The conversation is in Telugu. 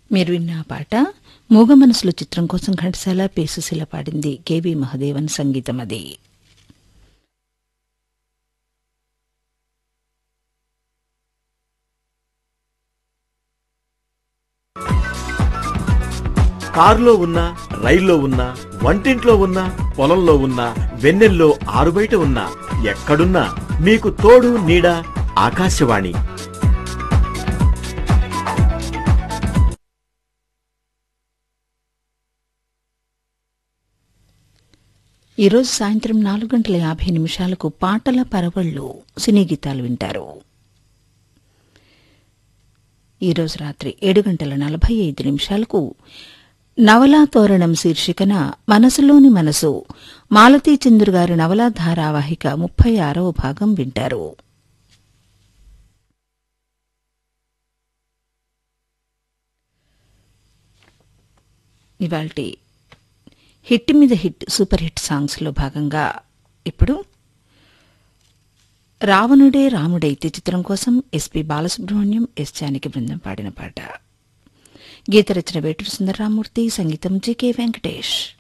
మీరు విన్న ఆ పాట మూగ మనసులు చిత్రం కోసం ఘంటసాల పేసుశీల పాడింది కేవీ మహదేవన్ సంగీతం అది కారులో ఉన్నా రైల్లో ఉన్నా వంటింట్లో ఉన్నా పొలంలో ఉన్నా వెన్నెల్లో ఆరుబయట ఉన్నా ఎక్కడున్నా మీకు తోడు నీడ ఆకాశవాణి ఈరోజు సాయంత్రం నాలుగు గంటల యాభై నిమిషాలకు పాటల పరవళ్ళు సినీ గీతాలు వింటారు ఈరోజు రాత్రి ఏడు గంటల నలభై ఐదు నిమిషాలకు నవలా తోరణం శీర్షికన మనసులోని మనసు మాలతీ చంద్రు గారి నవలా ధారావాహిక ముప్పై ఆరవ భాగం వింటారు ఇవాల్టి హిట్ మీద హిట్ సూపర్ హిట్ సాంగ్స్లో భాగంగా ఇప్పుడు రావణుడే రాముడైతే చిత్రం కోసం ఎస్పి బాలసుబ్రహ్మణ్యం ఎస్ జానకి బృందం పాడిన పాట గీత రచన వేటూరు సుందరరామూర్తి సంగీతం జికే వెంకటేష్